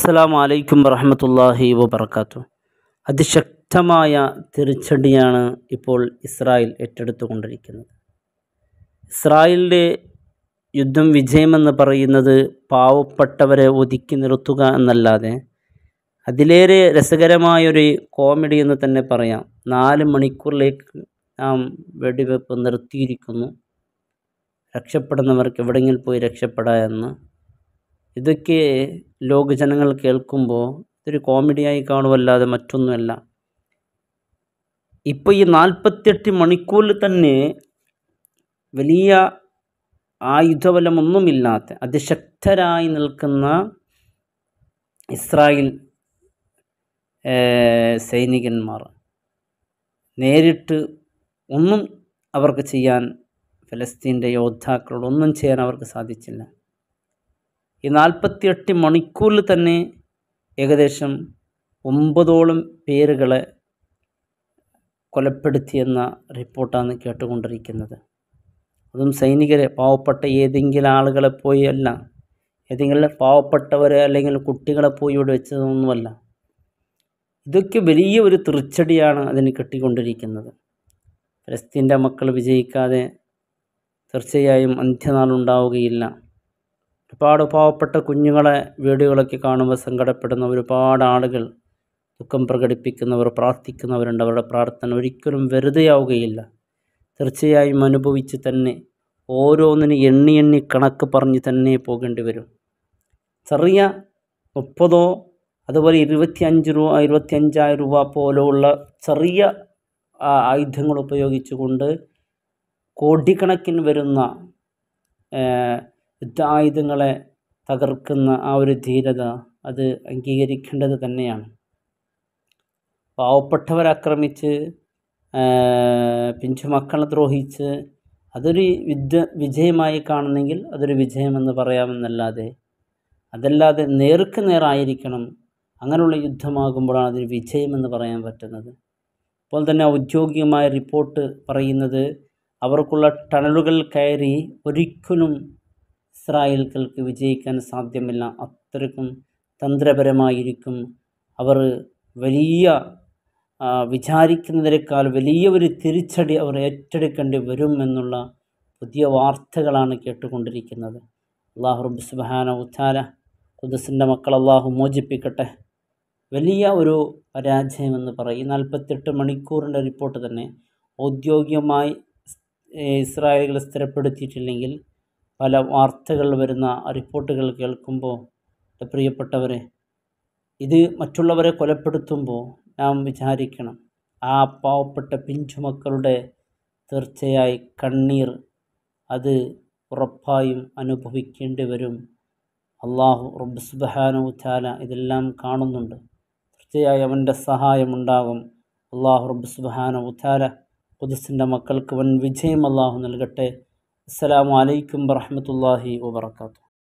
അസ്സലാമു അലൈക്കും വറഹമത്തല്ലാഹി വബർക്കാത്തു അതിശക്തമായ തിരിച്ചടിയാണ് ഇപ്പോൾ ഇസ്രായേൽ ഏറ്റെടുത്തുകൊണ്ടിരിക്കുന്നത് ഇസ്രായേലിൻ്റെ യുദ്ധം വിജയമെന്ന് പറയുന്നത് പാവപ്പെട്ടവരെ ഒതുക്കി നിർത്തുക എന്നല്ലാതെ അതിലേറെ രസകരമായൊരു കോമഡി എന്ന് തന്നെ പറയാം നാല് മണിക്കൂറിലേക്ക് നാം വെടിവെപ്പ് നിർത്തിയിരിക്കുന്നു രക്ഷപ്പെടുന്നവർക്ക് എവിടെയെങ്കിലും പോയി രക്ഷപ്പെടാം എന്ന് ഇതൊക്കെ ലോകജനങ്ങൾ കേൾക്കുമ്പോൾ ഇതൊരു കോമഡിയായി കാണുമല്ലാതെ മറ്റൊന്നുമല്ല ഇപ്പോൾ ഈ നാൽപ്പത്തെട്ട് മണിക്കൂറിൽ തന്നെ വലിയ ആയുധബലമൊന്നുമില്ലാത്ത അതിശക്തരായി നിൽക്കുന്ന ഇസ്രായേൽ ഏഹ്, സൈനികന്മാർ നേരിട്ട് ഒന്നും അവർക്ക് ചെയ്യാൻ ഫലസ്തീൻ്റെ യോദ്ധാക്കളോട് ഒന്നും ചെയ്യാൻ അവർക്ക് സാധിച്ചില്ല ഈ നാൽപ്പത്തിയെട്ട് മണിക്കൂറിൽ തന്നെ ഏകദേശം ഒമ്പതോളം പേരുകളെ കൊലപ്പെടുത്തിയെന്ന റിപ്പോർട്ടാണ് കേട്ടുകൊണ്ടിരിക്കുന്നത് അതും സൈനികരെ പാവപ്പെട്ട ഏതെങ്കിലും ആളുകളെ പോയി അല്ല ഏതെങ്കിലും പാവപ്പെട്ടവരെ അല്ലെങ്കിൽ കുട്ടികളെ പോയി ഇവിടെ വെച്ചതൊന്നുമല്ല ഇതൊക്കെ വലിയ ഒരു തിരിച്ചടിയാണ് അതിന് കിട്ടിക്കൊണ്ടിരിക്കുന്നത് ഫലസ്തീൻ്റെ മക്കൾ വിജയിക്കാതെ തീർച്ചയായും അന്ത്യനാളുണ്ടാവുകയില്ല ഒരുപാട് പാവപ്പെട്ട കുഞ്ഞുങ്ങളെ വീഡിയോകളൊക്കെ കാണുമ്പോൾ സങ്കടപ്പെടുന്ന ഒരുപാട് ആളുകൾ ദുഃഖം പ്രകടിപ്പിക്കുന്നവർ പ്രാർത്ഥിക്കുന്നവരുണ്ട് അവരുടെ പ്രാർത്ഥന ഒരിക്കലും വെറുതെയാവുകയില്ല തീർച്ചയായും അനുഭവിച്ച് തന്നെ ഓരോന്നിനും എണ്ണി എണ്ണി കണക്ക് പറഞ്ഞ് തന്നെ പോകേണ്ടി വരും ചെറിയ മുപ്പതോ അതുപോലെ ഇരുപത്തിയഞ്ച് രൂപ ഇരുപത്തിയഞ്ചായിരം രൂപ പോലെയുള്ള ചെറിയ ആ, ആയുധങ്ങൾ ഉപയോഗിച്ചുകൊണ്ട് കോടിക്കണക്കിന് വരുന്ന ഏഹ്, യുദ്ധായുധങ്ങളെ തകർക്കുന്ന ആ ഒരു ധീരത അത് അംഗീകരിക്കേണ്ടത് തന്നെയാണ് പാവപ്പെട്ടവരെ ആക്രമിച്ച് ഏഹ്, പിഞ്ചുമക്കളെ ദ്രോഹിച്ച് അതൊരു യുദ്ധ വിജയമായി കാണുന്നെങ്കിൽ അതൊരു വിജയമെന്ന് പറയാമെന്നല്ലാതെ അതല്ലാതെ നേർക്ക് നേരായിരിക്കണം അങ്ങനെയുള്ള യുദ്ധമാകുമ്പോഴാണ് അതൊരു വിജയമെന്ന് പറയാൻ പറ്റുന്നത് ഇപ്പോൾ തന്നെ ഔദ്യോഗികമായ റിപ്പോർട്ട് പറയുന്നത് അവർക്കുള്ള ടണലുകൾ കയറി ഒരിക്കലും ഇസ്രായേൽക്കൾക്ക് വിജയിക്കാൻ സാധ്യമല്ല അത്രയ്ക്കും തന്ത്രപരമായിരിക്കും അവർ വലിയ ആ, വിചാരിക്കുന്നതിനേക്കാൾ വലിയ ഒരു തിരിച്ചടി അവർ ഏറ്റെടുക്കേണ്ടി വരും എന്നുള്ള പുതിയ വാർത്തകളാണ് കേട്ടുകൊണ്ടിരിക്കുന്നത് അള്ളാഹു റബ്ബ് സുബാന ഉത്താല കുദസിൻ്റെ മക്കൾ അള്ളാഹു മോചിപ്പിക്കട്ടെ വലിയ ഒരു പരാജയമെന്ന് പറയും ഈ നാൽപ്പത്തെട്ട് മണിക്കൂറിൻ്റെ റിപ്പോർട്ട് തന്നെ ഔദ്യോഗികമായി ഏഹ്, ഇസ്രായേലുകൾ സ്ഥിരപ്പെടുത്തിയിട്ടില്ലെങ്കിൽ പല വാർത്തകൾ വരുന്ന റിപ്പോർട്ടുകൾ കേൾക്കുമ്പോൾ എൻ്റെ പ്രിയപ്പെട്ടവരെ ഇത് മറ്റുള്ളവരെ കൊലപ്പെടുത്തുമ്പോൾ നാം വിചാരിക്കണം ആ പാവപ്പെട്ട പിഞ്ചുമക്കളുടെ തീർച്ചയായി കണ്ണീർ അത് ഉറപ്പായും അനുഭവിക്കേണ്ടി വരും അള്ളാഹു റബ്ബ് സുബ്ഹാനഹു ചാല ഇതെല്ലാം കാണുന്നുണ്ട് തീർച്ചയായും അവൻ്റെ സഹായമുണ്ടാകും അള്ളാഹു റബ്ബ് സുബ്ഹാനഹു ചാല കുതിസിൻ്റെ മക്കൾക്ക് വൻ വിജയം അള്ളാഹു നൽകട്ടെ അസ്സലാമു അലൈക്കും വറഹ്മത്തുള്ളാഹി വബർക്കാത്തു